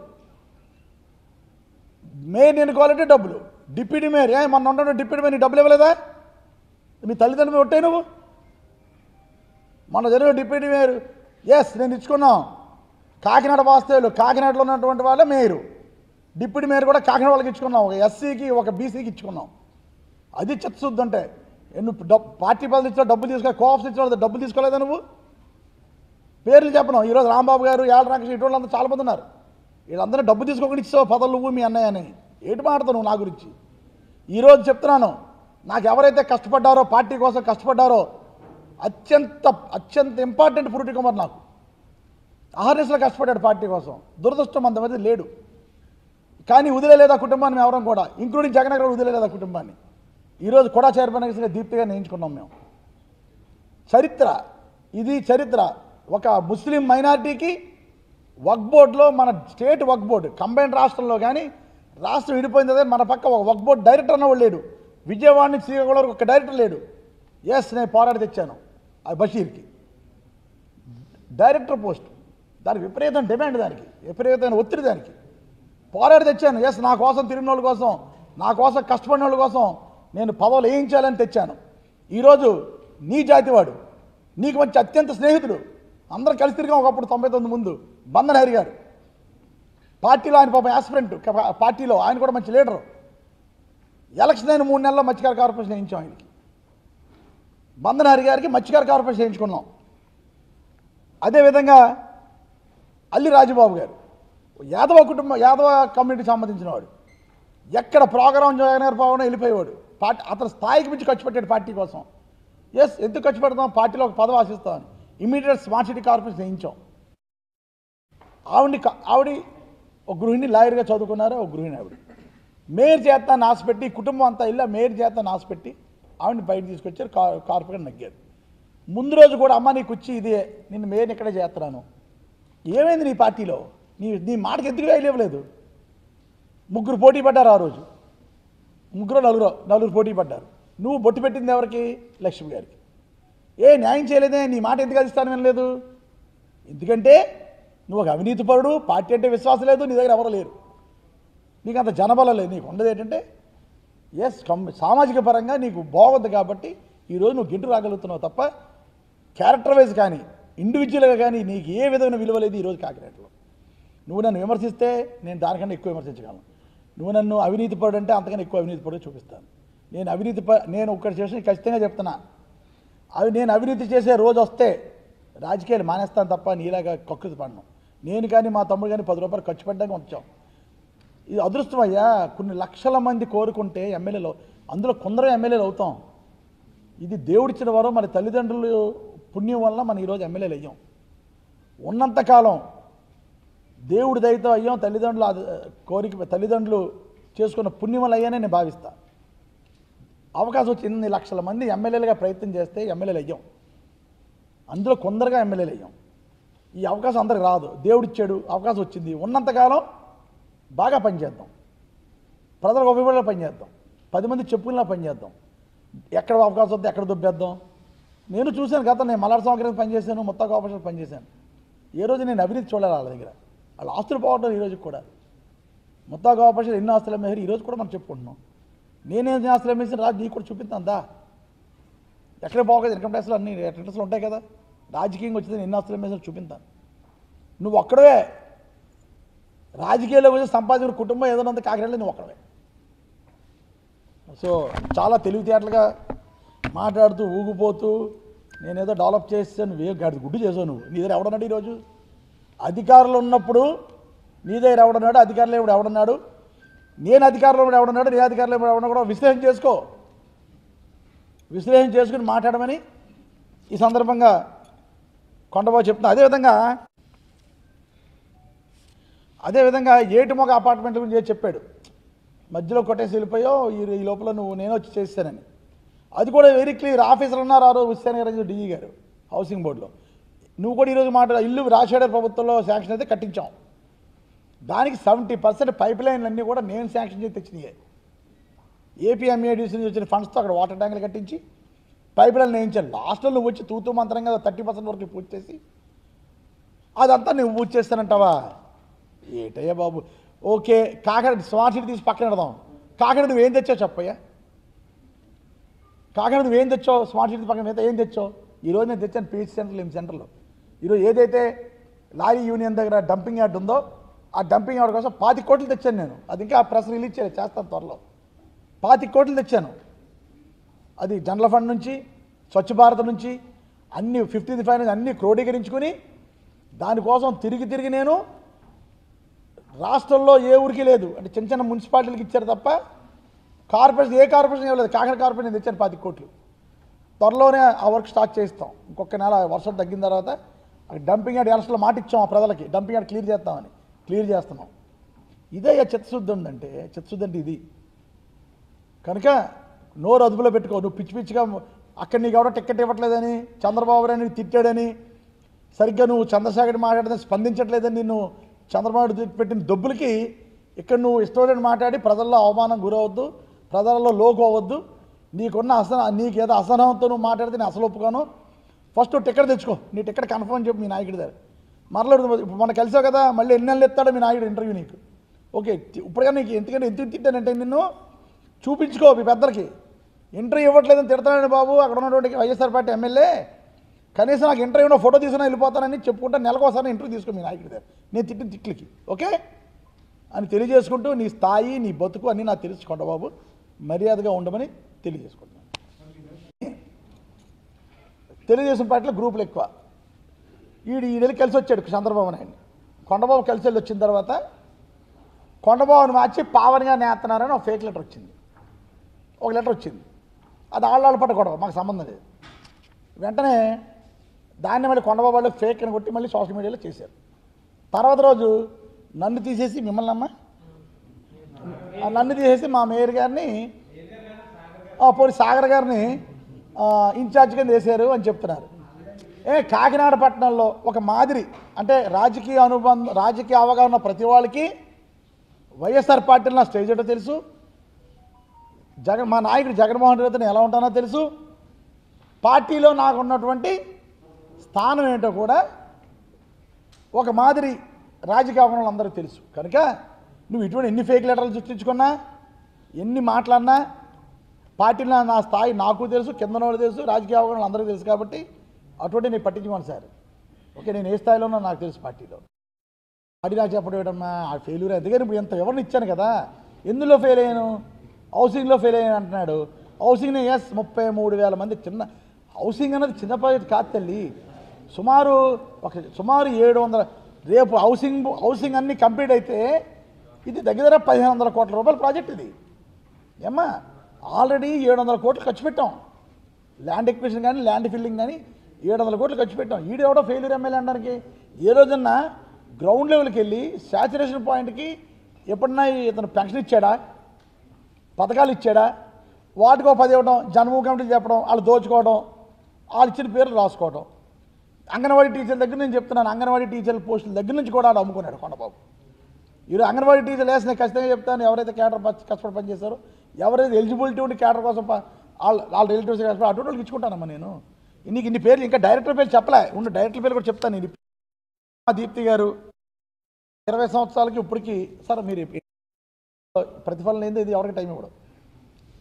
మేయర్ ఎన్నుకోవాలంటే డబ్బులు డిప్యూటీ మేయర్ ఏ మొన్న ఉండడం డిప్యూటీ మేయర్ నీ డబ్బులు ఇవ్వలేదా మీ తల్లిదండ్రులు కొట్టే నువ్వు మొన్న జరిగిన డిప్యూటీ మేయర్ ఎస్ నేను ఇచ్చుకున్నాం కాకినాడ వాస్తవ్యులు కాకినాడలో ఉన్నటువంటి వాళ్ళే మేయరు డిప్యూటీ మేయర్ కూడా కాకినాడ వాళ్ళకి ఇచ్చుకున్నాం ఒక ఎస్సీకి ఒక బీసీకి ఇచ్చుకున్నాం అది చిత్తశుద్ధి అంటే ఏ నువ్వు డబ్ పార్టీ పదవులు ఇచ్చిన డబ్బులు తీసుకో కోఆప్స్ ఇచ్చిన డబ్బులు తీసుకోలేదా నువ్వు పేర్లు చెప్పను ఈరోజు రాంబాబు గారు యాడ రాకేష్ ఇటువంటి వాళ్ళంతా చాలా మంది ఉన్నారు వీళ్ళందరూ డబ్బు తీసుకోకుండా ఇచ్చావు పదవులు నువ్వు మీ అన్నయ్య అని ఏంటి మాట్లాడతావు నువ్వు నా గురించి ఈరోజు చెప్తున్నాను నాకు ఎవరైతే కష్టపడ్డారో పార్టీ కోసం కష్టపడ్డారో అత్యంత అత్యంత ఇంపార్టెంట్ పురుటి కుమార్ నాకు అహర్నిశలో కష్టపడ్డాడు పార్టీ కోసం దురదృష్టం అంతమంది లేడు కానీ వదిలేలేదు ఆ కుటుంబాన్ని మేము ఎవరం కూడా ఇంక్లూడింగ్ జగన్ గారు వదిలేలేదు ఆ కుటుంబాన్ని ఈరోజు కూడా చైర్మన్గా దీప్తిగా నేయించుకున్నాం మేము చరిత్ర ఇది చరిత్ర ఒక ముస్లిం మైనార్టీకి వక్ బోర్డులో మన స్టేట్ వక్ బోర్డు కంబైన్ రాష్ట్రంలో కానీ రాష్ట్రం విడిపోయింది అదే మన పక్క ఒక వక్ బోర్డు డైరెక్టర్ అన్నవాడు లేడు విజయవాడ నుంచి శ్రీకాకుళం వరకు ఒక డైరెక్టర్ లేడు ఎస్ నేను పోరాడి తెచ్చాను ఆ బషీర్కి డైరెక్టర్ పోస్ట్ దానికి విపరీతం డిమాండ్ దానికి విపరీతమైన ఒత్తిడి దానికి పోరాడి తెచ్చాను ఎస్ నా కోసం తిరిగిన వాళ్ళ కోసం నా కోసం కష్టపడిన వాళ్ళ కోసం నేను పదవులు వేయించాలని తెచ్చాను ఈరోజు నీ జాతివాడు నీకు మంచి అత్యంత స్నేహితుడు అందరం కలిసి తిరిగాం ఒకప్పుడు తొంభై తొమ్మిది ముందు బంధన్ హరి గారు పార్టీలో ఆయన పాపం యాస్పిరెంట్ పార్టీలో ఆయన కూడా మంచి లీడరు ఎలక్షన్ అయిన మూడు నెలల్లో మత్స్యకార కార్పొరేషన్ వేయించాం ఆయనకి బంధన్ హరి గారికి మత్స్యకార కార్పొరేషన్ వేయించుకున్నాం అదేవిధంగా అల్లి రాజబాబు గారు యాదవ కుటుంబం యాదవ కమ్యూనిటీకి సంబంధించిన వాడు ఎక్కడ ప్రోగ్రాం జగన్ గారు పోవడం వెళ్ళిపోయేవాడు పార్టీ అతను స్థాయికి మించి ఖర్చు పెట్టాడు పార్టీ కోసం ఎస్ ఎందుకు ఖర్చు పెడతాం పార్టీలో ఒక పదవి ఆశిస్తామని ఇమీడియట్ స్మార్ట్ సిటీ కార్పొరేషన్ వేయించాం ఆవిడ్ని క- ఆవిడ ఒక గృహిణి లాయర్గా చదువుకున్నారు ఒక గృహిణి ఆవిడ మేయర్ చేత నాశపెట్టి కుటుంబం అంతా ఇల్లా మేయర్ చేత నాశపెట్టి ఆవిడని బయట తీసుకొచ్చారు కా కార్పొరేట్ నగ్గారు ముందు రోజు కూడా అమ్మ నీకు వచ్చి ఇదే నిన్ను మేయర్ని ఇక్కడే చేస్తున్నాను ఏమైంది నీ పార్టీలో నీ నీ మాటకి ఎందుకు వేయలేవలేదు ముగ్గురు పోటీ పడ్డారు ఆ రోజు ముగ్గురు నలుగురు నలుగురు పోటీ పడ్డారు నువ్వు బొట్టు పెట్టింది ఎవరికి లక్ష్మి గారికి ఏ న్యాయం చేయలేదే నీ మాట ఎందుకు అధిస్తాను వినలేదు ఎందుకంటే నువ్వు ఒక అవినీతి పరుడు పార్టీ అంటే విశ్వాసం లేదు నీ దగ్గర ఎవరు లేరు నీకు అంత జనబలం లేదు నీకు ఉండదు ఏంటంటే ఎస్ కం సామాజిక పరంగా నీకు బాగుంది కాబట్టి ఈరోజు నువ్వు గింటు రాగలుగుతున్నావు తప్ప క్యారెక్టర్ వైజ్ కానీ ఇండివిజువల్గా కానీ నీకు ఏ విధమైన విలువ లేదు ఈరోజు కాకినాడలో నువ్వు నన్ను విమర్శిస్తే నేను దానికన్నా ఎక్కువ విమర్శించగలను నువ్వు నన్ను అవినీతి పరుడు అంటే అంతకన్నా ఎక్కువ అవినీతి పరుడు చూపిస్తాను నేను అవినీతి ప నేను ఒక్కటి చేసి ఖచ్చితంగా చెప్తున్నా అవి నేను అవినీతి చేసే రోజు వస్తే రాజకీయాలు మానేస్తాను తప్ప నీలాగా కక్కుతి పడను నేను కానీ మా తమ్ముడు కానీ పది రూపాయలు ఖర్చు పెట్టడానికి వచ్చాం ఇది అదృష్టం అయ్యా కొన్ని లక్షల మంది కోరుకుంటే ఎమ్మెల్యేలు అందులో కొందరు ఎమ్మెల్యేలు అవుతాం ఇది దేవుడిచ్చిన వరం మన తల్లిదండ్రులు పుణ్యం వల్ల మనం ఈరోజు ఎమ్మెల్యేలు అయ్యాం ఉన్నంతకాలం దేవుడి దయతో అయ్యాం తల్లిదండ్రులు అది- కోరిక తల్లిదండ్రులు చేసుకున్న పుణ్యం వల్ల అయ్యానే నేను భావిస్తా అవకాశం వచ్చి ఇన్ని లక్షల మంది ఎమ్మెల్యేలుగా ప్రయత్నం చేస్తే ఎమ్మెల్యేలు అయ్యాం అందులో కొందరుగా ఎమ్మెల్యేలు అయ్యాం ఈ అవకాశం అందరికి రాదు దేవుడిచ్చాడు అవకాశం వచ్చింది ఉన్నంతకాలం బాగా పనిచేద్దాం ప్రజలకు ఉపయోగపడేలా పనిచేద్దాం పది మంది చెప్పుకునేలా పనిచేద్దాం ఎక్కడ అవకాశం వస్తే ఎక్కడ దొబ్బేద్దాం నేను చూశాను గత నేను మలార్ సంవత్సరం పనిచేశాను మొత్తం కోఆపరేషన్ పనిచేశాను ఏ రోజు నేను అవినీతి చూడాలి వాళ్ళ దగ్గర వాళ్ళ ఆస్తులు పోవటం ఈ రోజు కూడా మొత్తం కోఆపరేషన్ ఎన్ని ఆస్తులు అమ్మేరు ఈ రోజు కూడా మనం చెప్పుకుంటున్నాం నేనేం ఆస్తులు అమ్మేసి రాజు నీకు కూడా చూపిద్దా ఎక్కడ పోకదు ఇన్కమ్ ట్యాక్స్లో అన్ని రిటర్న్స్లో ఉంటాయి కదా రాజకీయంగా వచ్చింది ఎన్ని ఆస్తులు అమ్మేసి చూపిస్తాను నువ్వు ఒక్కడవే రాజకీయాల్లో వచ్చి సంపాదించిన కుటుంబం ఏదైనా ఉంది కాకినాడలో నువ్వు ఒక్కడవే సో చాలా తెలివితేటలుగా మాట్లాడుతూ ఊగిపోతూ నేనేదో డెవలప్ చేస్తాను నువ్వే గాడి గుడ్డు చేసావు నువ్వు నీ దగ్గర ఎవడన్నాడు ఈరోజు అధికారులు ఉన్నప్పుడు నీ దగ్గర ఎవడన్నాడు అధికారులు ఇప్పుడు ఎవడన్నాడు నేను అధికారంలో ఉన్నప్పుడు ఎవడన్నాడు నీ అధికారులు ఇప్పుడు ఎవడన్నా కూడా విశ్లేషణ చేసుకో విశ్లేషణ చేసుకుని మాట్లాడమని ఈ సందర్భంగా కొండబాబు చెప్తున్నా అదేవిధంగా అదేవిధంగా ఏటిమొక అపార్ట్మెంట్ గురించి ఏదో చెప్పాడు మధ్యలో కొట్టేసి వెళ్ళిపోయో ఈ ఈ లోపల నువ్వు నేను వచ్చి చేస్తానని అది కూడా వెరీ క్లియర్ ఆఫీసర్ ఉన్నారు ఆ రోజు హుస్సేన్ గారు డిఈ గారు హౌసింగ్ బోర్డులో నువ్వు కూడా ఈరోజు మాట్లాడ ఇల్లు రాజశేఖర్ ప్రభుత్వంలో శాంక్షన్ అయితే కట్టించాం దానికి సెవెంటీ పర్సెంట్ పైప్ లైన్లు అన్నీ కూడా నేను శాంక్షన్ చేసి తెచ్చినాయి ఏపీ ఎంఏడిసి నుంచి వచ్చిన ఫండ్స్తో అక్కడ వాటర్ ట్యాంకులు కట్టించి పైప్ లైన్ వేయించాను లాస్ట్లో నువ్వు వచ్చి తూతూ మంత్రంగా థర్టీ పర్సెంట్ వరకు పూర్తి చేసి అదంతా నువ్వు పూర్తి చేస్తానంటావా ఏటయ్యా బాబు ఓకే కాకినాడ స్మార్ట్ సిటీ తీసి పక్కన పెడదాం కాకినాడ నువ్వు ఏం తెచ్చావు చెప్పయ్యా కాకినాడ నువ్వు ఏం తెచ్చావు స్మార్ట్ సిటీ పక్కన మీద ఏం తెచ్చావు ఈరోజు నేను తెచ్చాను పీహెచ్ సెంటర్లో ఏం సెంటర్లో ఈరోజు ఏదైతే లారీ యూనియన్ దగ్గర డంపింగ్ యార్డ్ ఉందో ఆ డంపింగ్ యార్డ్ కోసం పాతి కోట్లు తెచ్చాను నేను అది ఇంకా ప్రెస్ రిలీజ్ చేయలేదు చేస్తాను త్వరలో పాతి కోట్లు తెచ్చాను అది జనరల్ ఫండ్ నుంచి స్వచ్ఛ భారత్ నుంచి అన్ని ఫిఫ్టీ ఫైవ్ నుంచి అన్ని క్రోడీకరించుకుని దానికోసం తిరిగి తిరిగి నేను రాష్ట్రంలో ఏ ఊరికి లేదు అంటే చిన్న చిన్న మున్సిపాలిటీలకు ఇచ్చారు తప్ప కార్పొరేషన్ ఏ కార్పొరేషన్ ఇవ్వలేదు కాకినాడ కార్పొరేషన్ నేను తెచ్చాను పాతి కోట్లు త్వరలోనే ఆ వర్క్ స్టార్ట్ చేస్తాం ఇంకొక నెల వర్షం తగ్గిన తర్వాత అక్కడ డంపింగ్ యార్డ్ ఎలక్షన్లో మాట ఇచ్చాం ఆ ప్రజలకి డంపింగ్ యార్డ్ క్లియర్ చేస్తామని క్లియర్ చేస్తున్నాం ఇదే ఇక చిత్తశుద్ధి ఉందంటే చిత్తశుద్ధి అంటే ఇది కనుక నోరు అదుపులో పెట్టుకో నువ్వు పిచ్చి పిచ్చిగా అక్కడ నీకు ఎవడో టికెట్ ఇవ్వట్లేదని చంద్రబాబు నాయుడు తిట్టాడని సరిగ్గా నువ్వు చంద్రశేఖర్ మాట్లాడితే స్పందించట్లేదని నిన్ను చంద్రబాబు నాయుడు పెట్టిన దొబ్బులకి ఇక్కడ నువ్వు ఇష్టం మాట్లాడి ప్రజల్లో అవమానం గురవద్దు ప్రజలలో లోకు అవ్వద్దు నీకున్న అసన నీకు ఏదో అసహనంతో నువ్వు మాట్లాడితే నేను అసలు ఒప్పుకోను ఫస్ట్ నువ్వు టికెట్ తెచ్చుకో నీ టికెట్ కన్ఫర్మ్ చెప్పు మీ నాయకుడి దగ్గర మరలా ఇప్పుడు మన కలిసావు కదా మళ్ళీ ఎన్ని నెలలు ఎత్తాడో మీ నాయకుడు ఇంటర్వ్యూ నీకు ఓకే ఇప్పటికైనా నీకు ఎందుకంటే ఎందుకు తిట్టానంటే నిన్ను చూపించుకో మీ పెద్దలకి ఇంటర్వ్యూ ఇవ్వట్లేదని తిడతానండి బాబు అక్కడ ఉన్నటువంటి వైఎస్ఆర్ పార్టీ ఎమ్మెల్యే కనీసం నాకు ఇంటర్వ్యూలో ఫోటో తీసుకుని వెళ్ళిపోతానని చెప్పుకుంటా నెలకోసారి ఇంటర్వ్యూ తీసుకో మీ నాయకుడి దగ్గర నేను తిట్టిన తిట్లకి ఓకే అని తెలియజేసుకుంటూ నీ స్థాయి నీ బతుకు అన్నీ నాకు తెలుసుకోండి బాబు మర్యాదగా ఉండమని తెలియజేసుకుంటున్నాను తెలుగుదేశం పార్టీలో గ్రూపులు ఎక్కువ ఈడు ఈడెళ్ళి కలిసి వచ్చాడు చంద్రబాబు నాయుడు కొండబాబు కలిసి వెళ్ళి వచ్చిన తర్వాత కొండబాబుని మార్చి పావనిగా నేస్తున్నారని ఒక ఫేక్ లెటర్ వచ్చింది ఒక లెటర్ వచ్చింది అది ఆళ్ళ పట్ట గొడవ మాకు సంబంధం లేదు వెంటనే దాన్ని మళ్ళీ కొండబాబు వాళ్ళు ఫేక్ అని కొట్టి మళ్ళీ సోషల్ మీడియాలో చేశారు తర్వాత రోజు నన్ను తీసేసి మిమ్మల్ని అమ్మ ఆ నన్ను తీసేసి మా మేయర్ గారిని ఆ, పోనీ సాగర్ గారిని ఆ, ఇన్ఛార్జ్ కింద వేశారు అని చెప్తున్నారు ఏ కాకినాడ పట్టణంలో ఒక మాదిరి అంటే రాజకీయ అనుబంధం రాజకీయ అవగాహన ఉన్న ప్రతి వాళ్ళకి వైఎస్ఆర్ పార్టీలో నా స్టేజ్ ఏంటో తెలుసు జగన్ మా నాయకుడు జగన్మోహన్ రెడ్డితో నేను ఎలా ఉంటానో తెలుసు పార్టీలో నాకు ఉన్నటువంటి స్థానం ఏంటో కూడా ఒక మాదిరి రాజకీయ అవగాహనలు అందరికీ తెలుసు కనుక నువ్వు ఇటువంటి ఎన్ని ఫేక్ లెటర్లు సృష్టించుకున్నా ఎన్ని మాట్లాడినా పార్టీలో నా స్థాయి నాకు తెలుసు కింద వాళ్ళు తెలుసు రాజకీయ అవగాహనలు అందరికీ తెలుసు కాబట్టి అటువంటి నేను పట్టించుకోను సార్ ఓకే నేను ఏ స్థాయిలో ఉన్నా నాకు తెలుసు పార్టీలో పార్టీ నాకు చెప్పడం ఏంటమ్మా ఆ ఫెయిల్యూర్ అందుకని ఇప్పుడు ఎంత ఎవరిని ఇచ్చాను కదా ఎందులో ఫెయిల్ అయ్యాను హౌసింగ్లో ఫెయిల్ అయ్యాను అంటున్నాడు హౌసింగ్ ఎస్ ముప్పై మూడు వేల మంది చిన్న హౌసింగ్ అనేది చిన్న ప్రాజెక్ట్ కాదు తల్లి సుమారు ఒక సుమారు ఏడు వందల రేపు హౌసింగ్ హౌసింగ్ అన్నీ కంప్లీట్ అయితే ఇది దగ్గర దగ్గర పదిహేను వందల కోట్ల రూపాయల ప్రాజెక్ట్ ఇది ఏమ్మా ఆల్రెడీ ఏడు వందల కోట్లు ఖర్చు పెట్టాం ల్యాండ్ ఎక్విజిషన్ కానీ ల్యాండ్ ఫిల్లింగ్ కానీ ఏడు వందల కోట్లు ఖర్చు పెట్టాం ఈడు ఎవడో ఫెయిల్యూర్ ఎమ్మెల్యే అనడానికి ఏ రోజన్నా గ్రౌండ్ లెవెల్కి వెళ్ళి శాచురేషన్ పాయింట్కి ఎప్పుడన్నా ఇతను పెన్షన్ ఇచ్చాడా పథకాలు ఇచ్చాడా వాటికో పది ఇవ్వడం జన్మ కమిటీలు చెప్పడం వాళ్ళు దోచుకోవడం వాళ్ళు ఇచ్చిన పేర్లు రాసుకోవడం అంగన్వాడీ టీచర్ల దగ్గర నేను చెప్తున్నాను అంగన్వాడీ టీచర్ల పోస్టుల దగ్గర నుంచి కూడా ఆడు అమ్ముకున్నాడు కొండబాబు ఈరోజు అంగన్వాడీ టీచర్లు వేసిన ఖచ్చితంగా చెప్తాను ఎవరైతే కేటర్ ప- కష్టపడి పనిచేస్తారో ఎవరైతే ఎలిజిబిలిటీ ఉండి కేటర్ కోసం ప- వాళ్ళ వాళ్ళ రిలేటివ్స్ కష్టపడి అటువంటి వాళ్ళకి ఇచ్చుకుంటానమ్మా నేను నీకు ఇన్ని పేర్లు ఇంకా డైరెక్టర్ పేర్లు చెప్పలే ఉండు డైరెక్టర్ పేర్లు కూడా చెప్తాను ఇది మా దీప్తి గారు ఇరవై సంవత్సరాలకి ఇప్పటికి సార్ మీరు ప్రతిఫలం ఏంది ఇది ఎవరికి టైం ఇవ్వడం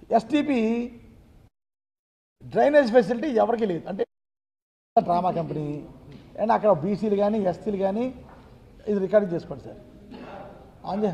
ఎస్టీపీ డ్రైనేజ్ ఫెసిలిటీ ఎవరికి లేదు అంటే డ్రామా కంపెనీ అండ్ అక్కడ బీసీలు కానీ ఎస్టీలు కానీ ఇది రికార్డింగ్ చేసుకోండి సార్ అంజే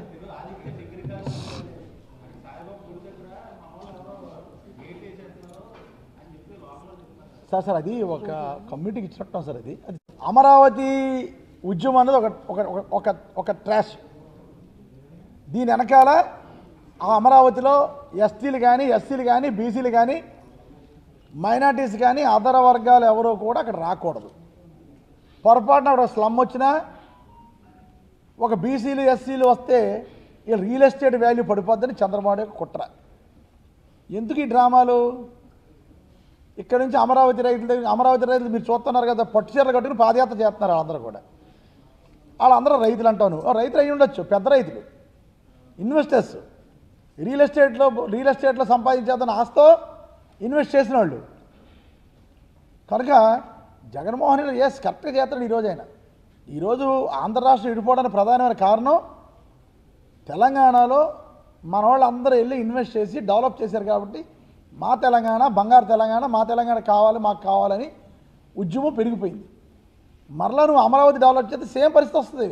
సార్ సార్ అది ఒక కమ్యూనిటీకి ఇచ్చినట్టు సార్ అది అది అమరావతి ఉద్యమం అనేది ఒక ఒక ఒక- ఒక ఒక ట్రాష్ దీని వెనకాల ఆ అమరావతిలో ఎస్టీలు కానీ ఎస్సీలు కానీ బీసీలు కానీ మైనార్టీస్ కానీ అదర వర్గాలు ఎవరో కూడా అక్కడ రాకూడదు పొరపాటున అక్కడ స్లమ్ వచ్చినా ఒక బీసీలు ఎస్సీలు వస్తే ఈ రియల్ ఎస్టేట్ వాల్యూ పడిపోద్దని చంద్రబాబు యొక్క కుట్ర ఎందుకు ఈ డ్రామాలు ఇక్కడ నుంచి అమరావతి రైతుల దగ్గర అమరావతి రైతులు మీరు చూస్తున్నారు కదా పట్టు చీరలు కట్టుకుని పాదయాత్ర చేస్తున్నారు వాళ్ళందరూ కూడా వాళ్ళందరూ రైతులు అంటాను ఓ రైతులు అయి ఉండొచ్చు పెద్ద రైతులు ఇన్వెస్టర్స్ రియల్ ఎస్టేట్లో రియల్ ఎస్టేట్లో సంపాదించేద్దని ఆస్తో ఇన్వెస్ట్ చేసిన వాళ్ళు కనుక జగన్మోహన్ రెడ్డి ఎస్ కరెక్ట్గా చేస్తాడు ఈరోజు ఆయన ఈరోజు ఆంధ్ర రాష్ట్రం విడిపోవడానికి ప్రధానమైన కారణం తెలంగాణలో మన వాళ్ళందరూ వెళ్ళి ఇన్వెస్ట్ చేసి డెవలప్ చేశారు కాబట్టి మా తెలంగాణ బంగారు తెలంగాణ మా తెలంగాణ కావాలి మాకు కావాలని ఉద్యమం పెరిగిపోయింది మరలా నువ్వు అమరావతి డెవలప్ చేస్తే సేమ్ పరిస్థితి వస్తుంది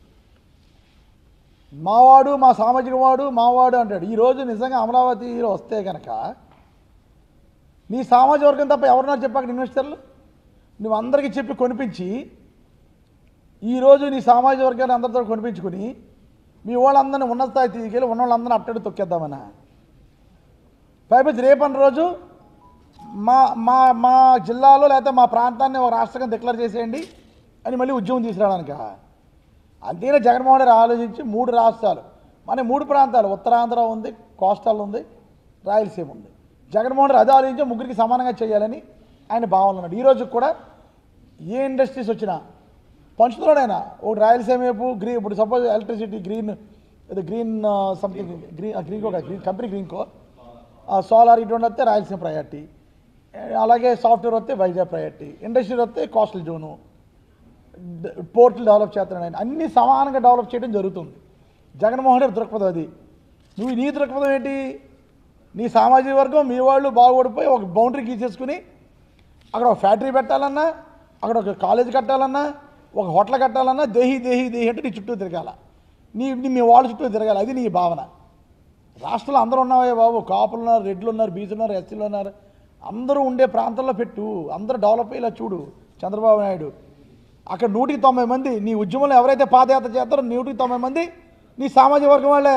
మావాడు మా సామాజిక వాడు మావాడు అంటాడు ఈరోజు నిజంగా అమరావతిలో వస్తే కనుక నీ సామాజిక వర్గం తప్ప ఎవరున్నారు చెప్పాక ఇన్వెస్టర్లు నువ్వు అందరికీ చెప్పి కొనిపించి ఈరోజు నీ సామాజిక వర్గాన్ని అందరితో కొనిపించుకుని మీ వాళ్ళందరినీ ఉన్నత స్థాయి తీసుకెళ్ళి ఉన్న వాళ్ళందరినీ అట్టడి తొక్కేద్దామన్నా పైపచ్చి రేపటి రోజు మా మా మా జిల్లాలో లేకపోతే మా ప్రాంతాన్ని ఒక రాష్ట్రంగా డిక్లేర్ చేసేయండి అని మళ్ళీ ఉద్యమం తీసుకురావడానిక అంతేనా జగన్మోహన్ రెడ్డి ఆలోచించి మూడు రాష్ట్రాలు మన మూడు ప్రాంతాలు ఉత్తరాంధ్ర ఉంది కోస్టల్ ఉంది రాయలసీమ ఉంది జగన్మోహన్ రెడ్డి అదే ఆలోచించి ముగ్గురికి సమానంగా చేయాలని ఆయన భావనలు ఉన్నాడు ఈరోజు కూడా ఏ ఇండస్ట్రీస్ వచ్చినా పంచుతున్నాడైనా ఒకటి రాయలసీమ వైపు గ్రీన్ ఇప్పుడు సపోజ్ ఎలక్ట్రిసిటీ గ్రీన్ ఇది గ్రీన్ సంథింగ్ గ్రీన్ గ్రీన్కో కాదు గ్రీన్ కంపెనీ గ్రీన్కో సోలార్ ఇటువంటి వస్తే రాయలసీమ ప్రయారిటీ అలాగే సాఫ్ట్వేర్ వస్తే వైజాగ్ ప్రయారిటీ ఇండస్ట్రీ వస్తే కోస్టల్ జోను డ- పోర్టులు డెవలప్ చేస్తున్నాడు ఆయన అన్ని సమానంగా డెవలప్ చేయడం జరుగుతుంది జగన్మోహన్ రెడ్డి దృక్పథం అది నువ్వు నీ దృక్పథం ఏంటి నీ సామాజిక వర్గం మీ వాళ్ళు బాగుపడిపోయి ఒక బౌండరీ గీసేసుకుని అక్కడ ఒక ఫ్యాక్టరీ పెట్టాలన్నా అక్కడ ఒక కాలేజ్ కట్టాలన్నా ఒక హోటల్ కట్టాలన్నా దేహి దేహి దేహి అంటే నీ చుట్టూ తిరగాల నీ నీ మీ వాళ్ళ చుట్టూ తిరగాలి అది నీ భావన రాష్ట్రంలో అందరూ ఉన్నావే బాబు కాపులు ఉన్నారు రెడ్లు ఉన్నారు బీసీలు ఉన్నారు ఎస్సీలు ఉన్నారు అందరూ ఉండే ప్రాంతంలో పెట్టు అందరూ డెవలప్ అయ్యేలా చూడు చంద్రబాబు నాయుడు అక్కడ నూటికి తొంభై మంది నీ ఉద్యమంలో ఎవరైతే పాదయాత్ర చేస్తారో నూటికి తొంభై మంది నీ సామాజిక వర్గం వాళ్ళే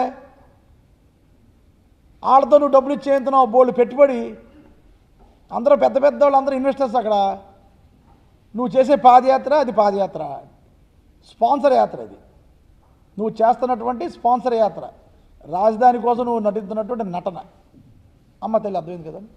వాళ్ళతో నువ్వు డబ్బులు ఇచ్చేంతున్నావు బోళ్ళు పెట్టుబడి అందరూ పెద్ద పెద్ద వాళ్ళు అందరూ ఇన్వెస్టర్స్ అక్కడ నువ్వు చేసే పాదయాత్ర అది పాదయాత్ర స్పాన్సర్ యాత్ర అది నువ్వు చేస్తున్నటువంటి స్పాన్సర్ యాత్ర రాజధాని కోసం నువ్వు నటిస్తున్నటువంటి నటన అమ్మ తల్లి అర్థమైంది కదా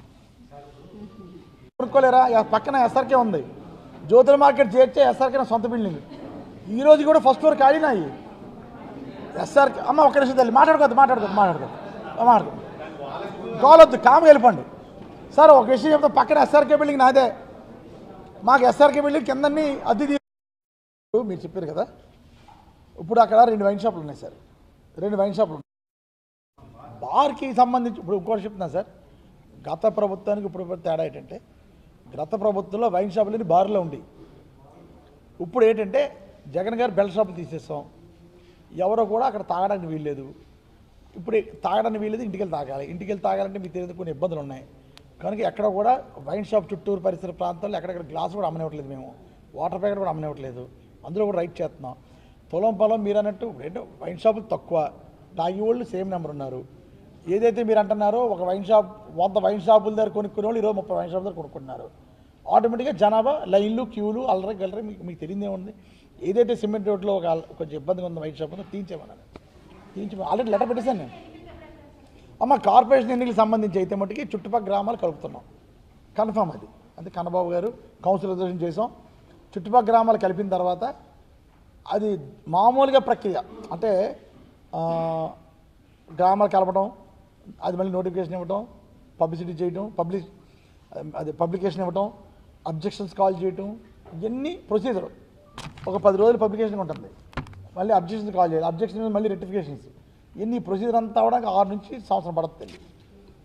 కొనుక్కోలేరా ఎ- పక్కన ఎస్ఆర్కే ఉంది జ్యోతుల మార్కెట్ చేర్చే ఎస్ఆర్కే నా సొంత బిల్డింగ్ ఈ రోజు కూడా ఫస్ట్ ఫ్లోర్ ఖాళీనాయి ఎస్ఆర్కే అమ్మ ఒక్క నిమిషం తల్లి మాట్లాడుకోవద్దు మాట్లాడుకోవద్దు మాట్లాడుకోవద్దు మాట్లాడుకోవద్దు గోలొద్దు కాము వెళ్ళిపోండి సార్ ఒక విషయం చెప్తా పక్కన ఎస్ఆర్కే బిల్డింగ్ నాదే మాకు ఎస్ఆర్కే బిల్డింగ్ కిందన్ని అద్దె తీ- మీరు చెప్పారు కదా ఇప్పుడు అక్కడ రెండు వైన్ షాపులు ఉన్నాయి సార్ రెండు వైన్ షాపులు ఉన్నాయి బార్కి సంబంధించి ఇప్పుడు ఇంకోటి చెప్తున్నా సార్ గత ప్రభుత్వానికి ఇప్పుడు ఇప్పుడు తేడా ఏంటంటే గత ప్రభుత్వంలో వైన్ షాపులని బార్లో ఉండి ఇప్పుడు ఏంటంటే జగన్ గారు బెల్ షాపులు తీసేస్తాం ఎవరో కూడా అక్కడ తాగడానికి వీల్లేదు ఇప్పుడు తాగడానికి వీల్లేదు ఇంటికి వెళ్ళి తాగాలి ఇంటికి వెళ్ళి తాగాలంటే మీకు తెలియదు కొన్ని ఇబ్బందులు ఉన్నాయి కనుక ఎక్కడ కూడా వైన్ షాప్ చుట్టూరు పరిసర ప్రాంతాల్లో ఎక్కడెక్కడ గ్లాస్ కూడా అమ్మనివ్వట్లేదు మేము వాటర్ ప్యాకెట్ కూడా అమ్మనివ్వట్లేదు అందులో కూడా రైట్ చేస్తున్నాం పొలం పొలం మీరు అన్నట్టు ఏంటో వైన్ షాపులు తక్కువ తాగి వాళ్ళు సేమ్ నెంబర్ ఉన్నారు ఏదైతే మీరు అంటున్నారో ఒక వైన్ షాప్ వంద వైన్ షాపుల దగ్గర కొనుక్కునే వాళ్ళు ఈరోజు ముప్పై వైన్ షాపుల దగ్గర కొనుక్కుంటున్నారు ఆటోమేటిక్గా జనాభా లైన్లు క్యూలు అల్లరి గల్లరి మీకు మీకు తెలియదే ఉంది ఏదైతే సిమెంట్ రోడ్లో ఒక అల్- కొంచెం ఇబ్బందిగా ఉంది వైన్ షాప్ ఉందో తీయించేమన్నాను తీయించి ఆల్రెడీ లెటర్ పెట్టేశాను నేను అమ్మ కార్పొరేషన్ ఎన్నికలకు సంబంధించి అయితే మట్టుకి చుట్టుపక్కల గ్రామాలు కలుపుతున్నాం కన్ఫామ్ అది అంటే కన్నబాబు గారు కౌన్సిల్ రిజర్వేషన్ చేసాం చుట్టుపక్కల గ్రామాలు కలిపిన తర్వాత అది మామూలుగా ప్రక్రియ అంటే ఆ, గ్రామాలు కలపడం అది మళ్ళీ నోటిఫికేషన్ ఇవ్వడం పబ్లిసిటీ చేయడం పబ్లిక్ అది పబ్లికేషన్ ఇవ్వడం అబ్జెక్షన్స్ కాల్ చేయటం ఇవన్నీ ప్రొసీజర్ ఒక పది రోజులు పబ్లికేషన్ ఉంటుంది మళ్ళీ అబ్జెక్షన్స్ కాల్ చేయాలి అబ్జెక్షన్ మళ్ళీ రెక్టిఫికేషన్స్ ఇన్ని ప్రొసీజర్ అంతా అవడానికి ఆరు నుంచి సంవత్సరం పడుతుంది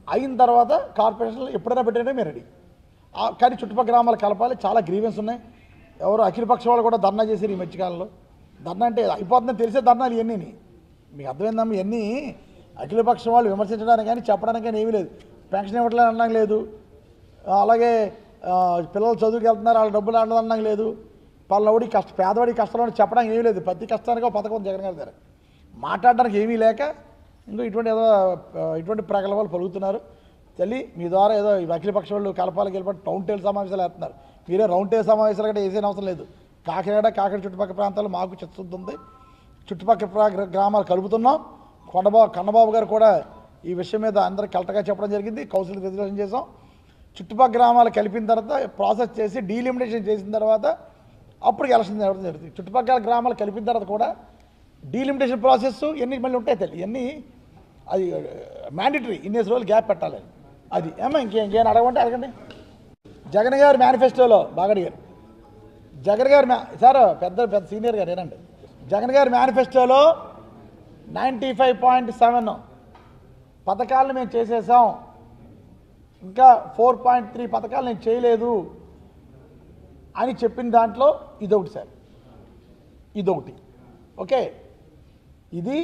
అయిన తర్వాత కార్పొరేషన్లో ఎప్పుడైనా పెట్టాడే మీరు రెడీ ఆ, కానీ చుట్టుపక్కల గ్రామాలు కలపాలి చాలా గ్రీవెన్స్ ఉన్నాయి ఎవరు అఖిలపక్ష వాళ్ళు కూడా ధర్నా చేశారు ఈ మధ్యకాలంలో ధర్నా అంటే అయిపోతుందని తెలిసే ధర్నాలు ఇవన్నీ మీకు అర్థమైందమ్మా ఇవన్నీ అఖిలపక్షం వాళ్ళు విమర్శించడానికి కానీ చెప్పడానికి కానీ ఏమీ లేదు పెన్షన్ ఇవ్వట్లేదు అనడం లేదు ఆ, అలాగే ఆ, పిల్లలు చదువుకి వెళ్తున్నారు వాళ్ళ డబ్బులు అనడం లేదు పల్లవుడి కష్ట పేదవాడి కష్టాలు చెప్పడానికి ఏమీ లేదు ప్రతి కష్టానికి ఒక పథకం జగన్ గారి దగ్గర మాట్లాడడానికి ఏమీ లేక ఇంకో ఇటువంటి ఏదో ఆ, ఇటువంటి ప్రగల్భాలు పలుకుతున్నారు తల్లి మీ ద్వారా ఏదో ఈ అఖిలపక్ష వాళ్ళు కలపాలి గెలపాలి టౌన్ టేల్ సమావేశాలు వేస్తున్నారు మీరే రౌండ్ టేల్ సమావేశాలు కంటే వేసేన అవసరం లేదు కాకినాడ కాకినాడ చుట్టుపక్కల ప్రాంతాల్లో మాకు చిత్తశుద్ధి ఉంది చుట్టుపక్కల ప్రా- గ్రామాలు కలుపుతున్నాం కొండబాబు కన్నబాబు గారు కూడా ఈ విషయం మీద అందరికి కలెక్టర్గా చెప్పడం జరిగింది కౌన్సిల్ రిజర్వేషన్ చేసాం చుట్టుపక్కల గ్రామాలు కలిపిన తర్వాత ప్రాసెస్ చేసి డీలిమిటేషన్ చేసిన తర్వాత అప్పుడు ఎలక్షన్ జరగడం జరుగుతుంది చుట్టుపక్కల గ్రామాలు కలిపిన తర్వాత కూడా డీలిమిటేషన్ ప్రాసెస్ ఎన్ని మళ్ళీ ఉంటాయి తల్లి ఇవన్నీ అది మ్యాండేటరీ ఇన్ని రోజులు గ్యాప్ పెట్టాలి అది ఏమో ఇంకే ఇంకేం అడగమంటే అడగండి జగన్ గారి మేనిఫెస్టోలో బాగా అడిగారు జగన్ గారి మ్యా సార్ పెద్ద పెద్ద సీనియర్ గారు ఏనండి జగన్ గారి మేనిఫెస్టోలో నైంటీ ఫైవ్ పాయింట్ సెవెన్ పథకాలను మేము చేసేసాం ఇంకా ఫోర్ పాయింట్ త్రీ పథకాలు నేను చేయలేదు అని చెప్పిన దాంట్లో ఇదొకటి సార్ ఇదొకటి ఓకే ఇది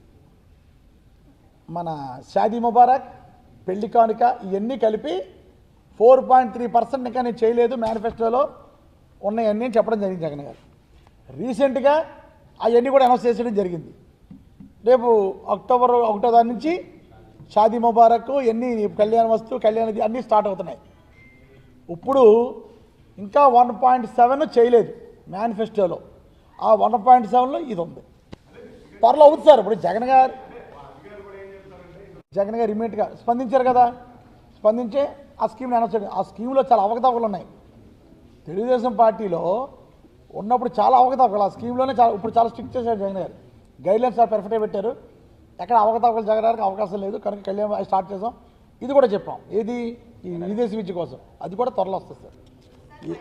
మన షాదీ ముబారక్ పెళ్లి కానుక ఇవన్నీ కలిపి ఫోర్ పాయింట్ త్రీ పర్సెంట్ ఇంకా నేను చేయలేదు మేనిఫెస్టోలో ఉన్నాయన్నీ అని చెప్పడం జరిగింది జగన్ గారు రీసెంట్గా అవన్నీ కూడా అనౌన్స్ చేసేయడం జరిగింది రేపు అక్టోబర్ ఒకటో దాని నుంచి షాదీ ముబారక్ ఎన్ని కళ్యాణ వస్తు కళ్యాణ ఇది అన్నీ స్టార్ట్ అవుతున్నాయి ఇప్పుడు ఇంకా వన్ పాయింట్ సెవెన్ చేయలేదు మేనిఫెస్టోలో ఆ వన్ పాయింట్ సెవెన్లో ఇది ఉంది త్వరలో అవుతుంది సార్ ఇప్పుడు జగన్ గారు జగన్ గారు ఇమీడియట్గా స్పందించారు కదా స్పందించే ఆ స్కీమ్ని అనౌన్స్ చేయడం ఆ స్కీమ్లో చాలా అవకతవకలు ఉన్నాయి తెలుగుదేశం పార్టీలో ఉన్నప్పుడు చాలా అవకతవకలు ఆ స్కీమ్లోనే చాలా ఇప్పుడు చాలా స్ట్రిక్ట్ చేశారు జగన్ గారు గైడ్లైన్స్ చాలా పెర్ఫెక్ట్గా పెట్టారు ఎక్కడ అవకతవకలు జరగడానికి అవకాశం లేదు కనుక కళ్యాణ్ అది స్టార్ట్ చేసాం ఇది కూడా చెప్పాం ఏది ఈ విదేశీ విద్య కోసం అది కూడా త్వరలో వస్తుంది సార్ ఈ-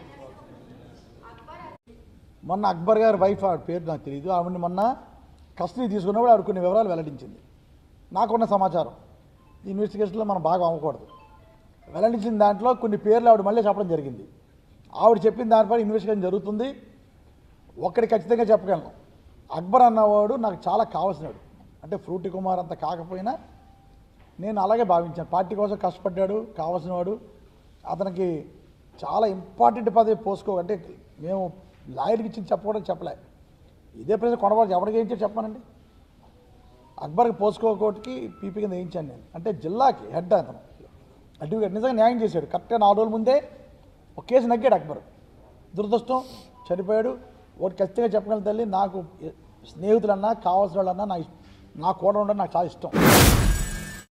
మొన్న అక్బర్ గారి వైఫ్ ఆవిడ పేరు నాకు తెలియదు ఆవిడని మొన్న కస్టడీ తీసుకున్నప్పుడు ఆవిడ కొన్ని వివరాలు వెల్లడించింది నాకున్న సమాచారం ఈ ఇన్వెస్టిగేషన్లో మనం బాగా అవ్వకూడదు వెల్లడించిన దాంట్లో కొన్ని పేర్లు ఆవిడ మళ్ళీ చెప్పడం జరిగింది ఆవిడ చెప్పిన దానిపై ఇన్వెస్టిగేషన్ జరుగుతుంది ఒక్కడి ఖచ్చితంగా చెప్పగలను అక్బర్ అన్నవాడు నాకు చాలా కావాల్సినాడు అంటే ఫ్రూటి కుమార్ అంత కాకపోయినా నేను అలాగే భావించాను పార్టీ కోసం కష్టపడ్డాడు కావాల్సినవాడు అతనికి చాలా ఇంపార్టెంట్ పదవి పోసుకో అంటే మేము లాయర్కి ఇచ్చి చెప్పకూడదు చెప్పలే ఇదే ప్రశ్న కొనబాటు ఎవరికి ఏం చెప్పానండి అక్బర్కి పోసుకోకోటికి పీపీ కింద వేయించాను నేను అంటే జిల్లాకి హెడ్ అతను అడ్వకేట్ నిజంగా న్యాయం చేశాడు కరెక్ట్గా నాలుగు రోజుల ముందే ఒక కేసు నగ్గాడు అక్బర్ దురదృష్టం చనిపోయాడు ఒకటి ఖచ్చితంగా చెప్పగలను తల్లి నాకు స్నేహితులన్నా కావాల్సిన వాళ్ళన్నా నా ఇష్- నా కూడా ఉండడం నాకు చాలా ఇష్టం